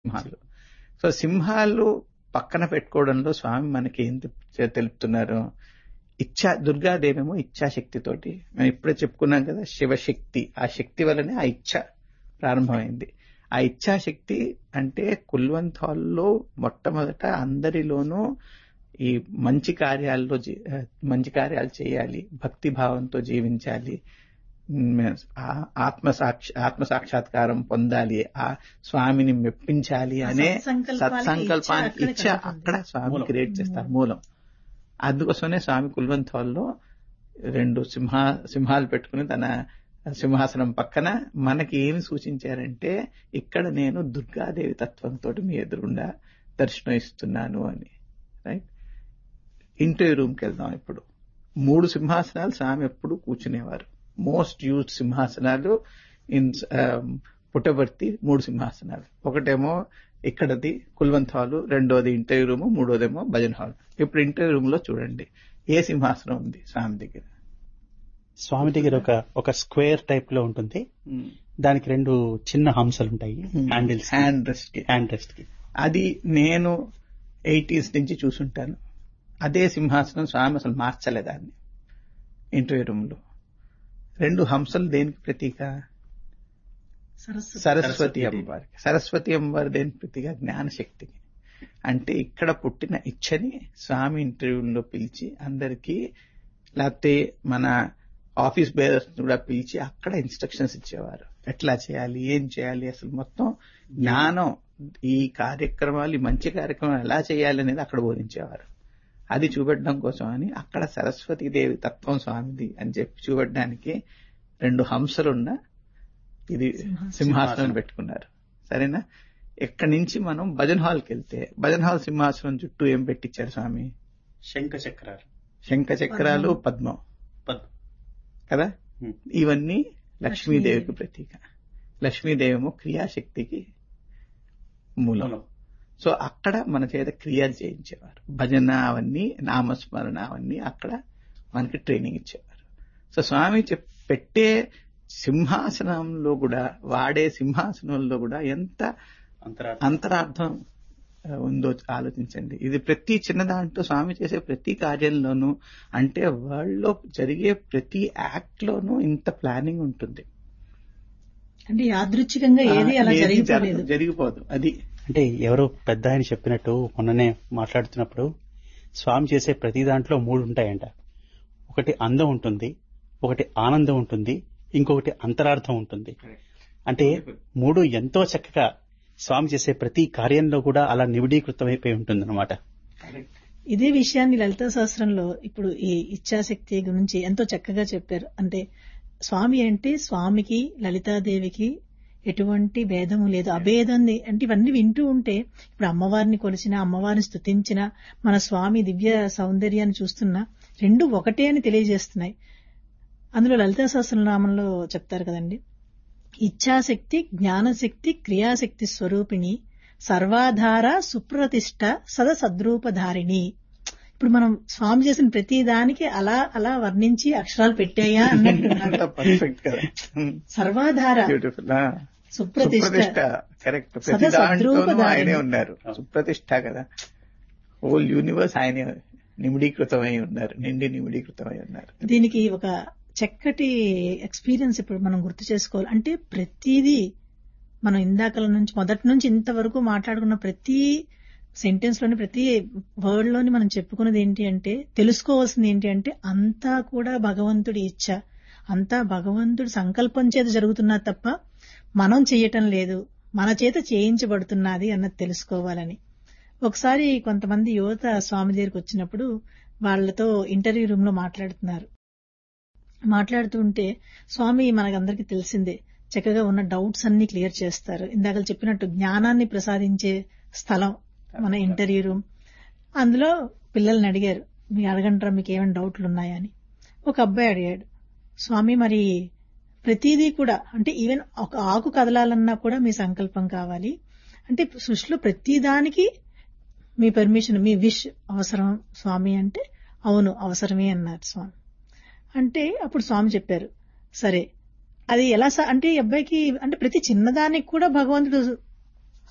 సింహాలు సో సింహాలు పక్కన పెట్టుకోవడంలో స్వామి మనకి ఏం తెప్- తెలుపుతున్నారు ఇచ్చా దుర్గాదేవేమో ఇచ్ఛాశక్తితోటి మేము ఇప్పుడే చెప్పుకున్నాం కదా శివశక్తి ఆ శక్తి వల్లనే ఆ ఇచ్ఛ ప్రారంభమైంది ఆ ఇచ్ఛాశక్తి అంటే కుల్వంత్ హాల్లో మొట్టమొదట అందరిలోనూ ఈ మంచి కార్యాల్లో జీ- మంచి కార్యాలు చేయాలి భక్తి భావంతో జీవించాలి ఉమ్, ఆ- ఆత్మ సాక్ష ఆత్మ సాక్షాత్కారం పొందాలి ఆ స్వామిని మెప్పించాలి అనే సత్సంకల్పాలకి సత్సంకల్పానికి ఇచ్చ ఇచ్చ అక్కడ అక్కడ స్వామి మూలం. క్రియేట్ చేస్తారు మూలం అందుకోసమే స్వామి కుల్వంత్ హాల్లో రెండు సింహ సింహాలు పెట్టుకుని తన సింహాసనం పక్కన మనకి ఏమి సూచించారంటే ఇక్కడ నేను దుర్గాదేవి తత్వంతో మీ ఎదురుండా దర్శనం ఇస్తున్నాను అని రైట్ ఇంటర్వ్యూ రూమ్కి వెళ్దాం ఇప్పుడు మూడు సింహాసనాలు స్వామి ఎప్పుడు కూర్చునేవారు మోస్ట్ యూజ్డ్ సింహాసనాలు ఇన్ పుట్టబర్తి మూడు సింహాసనాలు ఒకటేమో ఇక్కడది కుల్వంత్ హాల్ రెండోది ఇంటర్వ్యూ రూమ్ మూడోదేమో భజన్ హాల్ ఇప్పుడు ఇంటర్వ్యూ రూమ్ లో చూడండి ఏ సింహాసనం ఉంది స్వామి దగ్గర స్వామి దగ్గర ఒక ఒక స్క్వేర్ టైప్ లో ఉంటుంది దానికి రెండు చిన్న హంసలు ఉంటాయి హ్యాండిల్స్ హ్యాండ్ రెస్ట్ కి హ్యాండ్ రెస్ట్ కి అది నేను ఎయిటీస్ నుంచి చూసుంటాను అదే సింహాసనం స్వామి అసలు మార్చలేదాన్ని ఇంటర్వ్యూ రూమ్ లో రెండు హంసలు దేనికి ప్రతీక సరస్వతి సరస్వతి అమ్మవారికి సరస్వతి అమ్మవారి దేని ప్రతిగా జ్ఞానశక్తికి అంటే ఇక్కడ పుట్టిన ఇచ్చని స్వామి ఇంటర్వ్యూలో పిలిచి అందరికీ లేకపోతే మన ఆఫీస్ బేరర్స్ కూడా పిలిచి అక్కడ ఇన్స్ట్రక్షన్స్ ఇచ్చేవారు ఎట్లా చేయాలి ఏం చేయాలి అసలు మొత్తం జ్ఞానం ఈ కార్యక్రమాలు ఈ మంచి కార్యక్రమాలు ఎలా చేయాలి అనేది అక్కడ బోధించేవారు అది చూపెట్టడం కోసం అని అక్కడ సరస్వతి దేవి తత్వం స్వామిది అని చెప్పి చూపెట్టడానికి రెండు హంసలున్న ఇది సింహాసనం. సింహాసనం పెట్టుకున్నారు సరేనా ఎక్కడి నుంచి మనం భజన్ హాల్కి వెళ్తే భజన్ హాల్ సింహాసనం చుట్టూ ఏం పెట్టించారు స్వామి శంఖ చక్రాలు శంఖ చక్రాలు పద్మం పద్మ కదా Hmm. ఇవన్నీ లక్ష్మీదేవికి లక్ష్మీదేవి. ప్రతీక లక్ష్మీదేవేమో క్రియాశక్తికి మూలం మూలం. సో అక్కడ మన చేత క్రియలు చేయించేవారు భజన అవన్నీ నామస్మరణ అవన్నీ అక్కడ మనకి ట్రైనింగ్ ఇచ్చేవారు సో స్వామి చెప్ పెట్టే సింహాసనంలో కూడా వాడే సింహాసనంలో కూడా ఎంత అంతరార్థం అంతరార్థం ఆ, ఉందో ఆలోచించండి ఇది ప్రతి చిన్న దాంట్లో స్వామి చేసే ప్రతి కార్యంలోనూ అంటే వరల్డ్ లో జరిగే ప్రతి యాక్ట్ లోనూ ఇంత ప్లానింగ్ ఉంటుంది అంటే యాదృచ్ఛికంగా ఏది అలా ఏది జరిగిపోలేదు జరగదు, జరిగిపోదు అది అంటే ఎవరో పెద్ద ఆయన చెప్పినట్టు మొన్ననే మాట్లాడుతున్నప్పుడు స్వామి చేసే ప్రతి దాంట్లో మూడు ఉంటాయంట ఒకటి అందం ఉంటుంది ఒకటి ఆనందం ఉంటుంది ఇంకొకటి అంతరార్థం ఉంటుంది అంటే మూడు ఎంతో చక్కగా స్వామి చేసే ప్రతి కార్యంలో కూడా అలా నివిడీకృతమైపోయి ఉంటుందన్నమాట ఇదే విషయాన్ని లలితా శాస్త్రంలో ఇప్పుడు ఈ ఇచ్ఛాశక్తి గురించి ఎంతో చక్కగా చెప్పారు అంటే స్వామి అంటే స్వామికి లలితాదేవికి ఎటువంటి భేదము లేదు అభేదాన్ని అంటే ఇవన్నీ వింటూ ఉంటే ఇప్పుడు అమ్మవారిని కొలిచిన అమ్మవారిని స్తుతించిన మన స్వామి దివ్య సౌందర్యాన్ని చూస్తున్నా రెండు ఒకటే అని తెలియజేస్తున్నాయి అందులో లలితా సహస్రనామంలో చెప్తారు కదండి ఇచ్ఛాశక్తి జ్ఞానశక్తి క్రియాశక్తి స్వరూపిణి సర్వాధార సుప్రతిష్ట సద సద్రూపధారిణి ఇప్పుడు మనం స్వామి చేసిన ప్రతి దానికి అలా అలా వర్ణించి అక్షరాలు పెట్టాయా అన్నట్టున్నాడు పర్ఫెక్ట్ కదా సర్వాధార బ్యూటిఫుల్ సుప్రతిష్ట సుప్రతిష్ట కరెక్ట్ ప్రతి సదా దాంట్లోనూ సద్రూపధారిణి. ఆయనే ఉన్నారు సుప్రతిష్ట కదా హోల్ యూనివర్స్ ఆయనే నిమిడీకృతమై ఉన్నారు నిండి నిమిడీకృతమై ఉన్నారు దీనికి ఒక చక్కటి ఎక్స్పీరియన్స్ ఇప్పుడు మనం గుర్తు చేసుకోవాలి అంటే ప్రతిదీ మనం ఇందాకల నుంచి మొదటి నుంచి ఇంతవరకు మాట్లాడుకున్న ప్రతి సెంటెన్స్ లోని ప్రతి వర్డ్ లోని మనం చెప్పుకున్నది ఏంటి అంటే తెలుసుకోవాల్సింది ఏంటి అంటే అంతా కూడా భగవంతుడి ఇచ్చ అంతా భగవంతుడి సంకల్పం చేత జరుగుతున్నది తప్ప మనం చేయటం లేదు మన చేత చేయించబడుతున్నది అన్నది తెలుసుకోవాలని ఒకసారి కొంతమంది యువత స్వామి దగ్గరికి వచ్చినప్పుడు వాళ్ళతో ఇంటర్వ్యూ రూమ్ లో మాట్లాడుతున్నారు మాట్లాడుతూ ఉంటే స్వామి మనకందరికీ తెలిసిందే చక్కగా ఉన్న డౌట్స్ అన్ని క్లియర్ చేస్తారు ఇందాక చెప్పినట్టు జ్ఞానాన్ని ప్రసాదించే స్థలం మన ఇంటర్వ్యూ రూమ్ అందులో పిల్లల్ని అడిగారు మీరు అడగంటారా మీకు ఏమైనా డౌట్లు ఉన్నాయా అని ఒక అబ్బాయి అడిగాడు స్వామి మరి ప్రతిదీ కూడా అంటే ఈవెన్ ఒక ఆకు కదలాలన్నా కూడా మీ సంకల్పం కావాలి అంటే సృష్టిలో ప్రతిదానికి మీ పర్మిషన్ మీ విష్ అవసరం స్వామి అంటే అవును అవసరమే అన్నారు స్వామి అంటే అప్పుడు స్వామి చెప్పారు సరే అది ఎలా సా- అంటే ఈ అబ్బాయికి అంటే ప్రతి చిన్నదానికి కూడా భగవంతుడు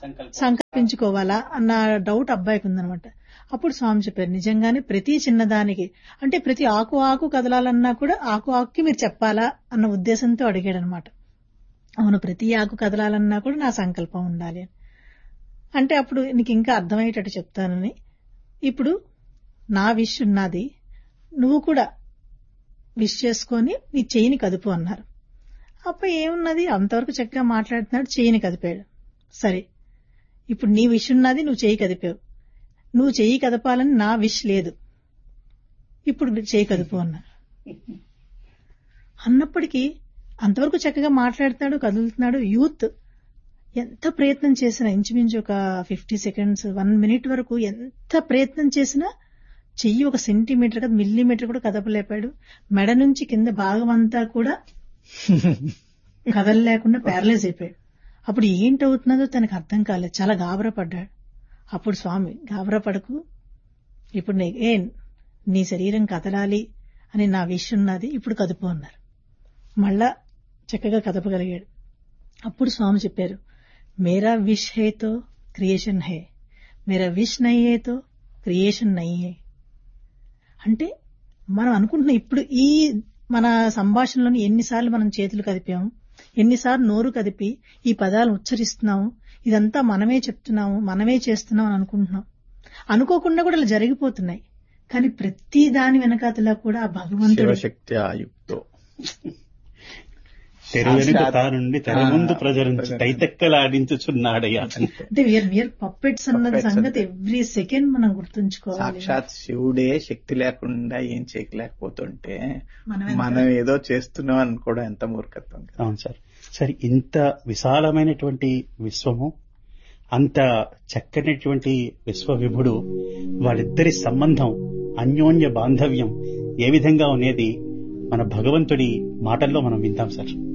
సంకల్పించుకోవాలా అన్న డౌట్ అబ్బాయికి ఉందనమాట అప్పుడు స్వామి చెప్పారు నిజంగానే ప్రతి చిన్నదానికి అంటే ప్రతి ఆకు ఆకు కదలాలన్నా కూడా ఆకు ఆకుకి మీరు చెప్పాలా అన్న ఉద్దేశంతో అడిగాడు అనమాట అవును ప్రతి ఆకు కదలాలన్నా కూడా నా సంకల్పం ఉండాలి అని అంటే అప్పుడు నీకు ఇంకా అర్థమయ్యేటట్టు చెప్తానని ఇప్పుడు నా విష్ ఉన్నది నువ్వు కూడా విష్ చేసుకొని నీ చేయిని కదుపు అన్నారు అప్పుడు ఏమున్నది అంతవరకు చక్కగా మాట్లాడుతున్నాడు చేయిని కదిపాడు సరే ఇప్పుడు నీ విష్ ఉన్నది నువ్వు చేయి కదిపావు నువ్వు చెయ్యి కదపాలని నా విష్ లేదు ఇప్పుడు చేయి కదుపు అన్నారు అన్నప్పటికీ అంతవరకు చక్కగా మాట్లాడుతున్నాడు కదులుతున్నాడు యూత్ ఎంత ప్రయత్నం చేసినా ఇంచుమించు ఒక ఫిఫ్టీ సెకండ్స్ వన్ మినిట్ వరకు ఎంత ప్రయత్నం చేసినా చెయ్యి ఒక సెంటీమీటర్ కదా మిల్లీమీటర్ కూడా కదపలేపాడు మెడ నుంచి కింద భాగం అంతా కూడా కదలలేకుండా ప్యారలైజ్ అయిపోయాడు అప్పుడు ఏంటవుతున్నదో తనకు అర్థం కాలేదు చాలా గాబరా పడ్డాడు అప్పుడు స్వామి గాబరా పడకు ఇప్పుడు నీ ఏ నీ శరీరం కదలాలి అని నా విష్ ఉన్నది ఇప్పుడు కదుపు అన్నారు మళ్ళా చక్కగా కదపగలిగాడు అప్పుడు స్వామి చెప్పారు మేరా విష్ హేతో క్రియేషన్ హే మేరా విష్ నయ్యేతో క్రియేషన్ నయ్యే అంటే మనం అనుకుంటున్నాం ఇప్పుడు ఈ మన సంభాషణలోని ఎన్నిసార్లు మనం చేతులు కదిపాము ఎన్నిసార్లు నోరు కదిపి ఈ పదాలు ఉచ్చరిస్తున్నాము ఇదంతా మనమే చెప్తున్నాము మనమే చేస్తున్నాం అని అనుకుంటున్నాం అనుకోకుండా కూడా ఇలా జరిగిపోతున్నాయి కానీ ప్రతి దాని వెనకాతలా కూడా ఆ భగవంతుడు శివశక్తి ఆయుక్తో తెర వెనుక సాక్షాత్ తానుండి తెర ముందు ఆ, ప్రజరించి ప్రజరించి. తైతెక్కలాడించుచున్నాడయ్యా అంటే వీఆర్ వీఆర్ పప్పెట్స్ అన్నది Puppets సంగతి అంటే. ఎవ్రీ సెకండ్ మనం గుర్తుంచుకోవాలి సాక్షాత్ శివుడే శక్తి లేకుండా ఏం చేయలేకపోతుంటే మనమే మనం ఏదో చేస్తున్నాం అనుకోవడం ఎంత మూర్ఖత్వం కదా అవును సార్ సార్ ఇంత విశాలమైనటువంటి విశ్వము అంత చక్కనటువంటి విశ్వవిభుడు వాళ్ళిద్దరి సంబంధం అన్యోన్య బాంధవ్యం ఏ విధంగా ఉండేది మన భగవంతుడి మాటల్లో మనం వింటాం సార్